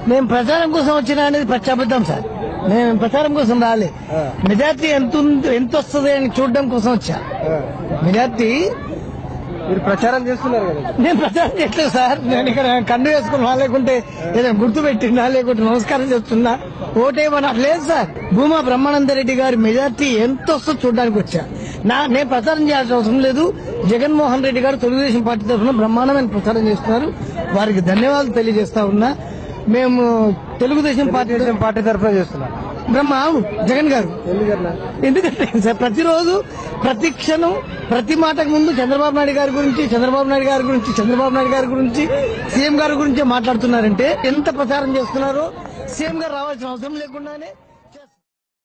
మేము ప్రచారం కోసం వచ్చినా అనేది ప్రత్యాబద్ధం సార్ మేము ప్రచారం కోసం రాలే మెజార్టీ ఎంత ఉంది- ఎంత వస్తుంది అని చూడడం కోసం వచ్చా మెజార్టీ మీరు ప్రచారం చేస్తున్నారు కదా నేను ప్రచారం చేయట్లేదు సార్ నేను ఇక్కడ కండు వేసుకున్నా లేకుంటే ఏదైనా గుర్తు పెట్టినా లేకుంటే నమస్కారం చేస్తున్నా ఓటేమని లేదు సార్ భూమా బ్రహ్మానంద రెడ్డి గారి మెజార్టీ ఎంత వస్తుందో చూడడానికి వచ్చా నా నేను ప్రచారం చేయాల్సిన అవసరం లేదు జగన్మోహన్ రెడ్డి గారు తెలుగుదేశం పార్టీ తరఫున బ్రహ్మాండమైన ప్రచారం చేస్తున్నారు వారికి ధన్యవాదాలు తెలియజేస్తా ఉన్నా మేము తెలుగుదేశం పార్టీ తెలుగుదేశం పార్టీ తరఫున చేస్తున్నారు బ్రహ్మ అవును జగన్ గారు ఎందుకన్నా ఎందుకంటే సార్ ప్రతిరోజు ప్రతి క్షణం ప్రతి మాటకు ముందు చంద్రబాబు నాయుడు గారి గురించి చంద్రబాబు నాయుడు గారి గురించి చంద్రబాబు నాయుడు గారి గురించి సీఎం గారి గురించి మాట్లాడుతున్నారంటే ఎంత ప్రచారం చేస్తున్నారో సీఎం గారు రావాల్సిన అవసరం లేకుండానే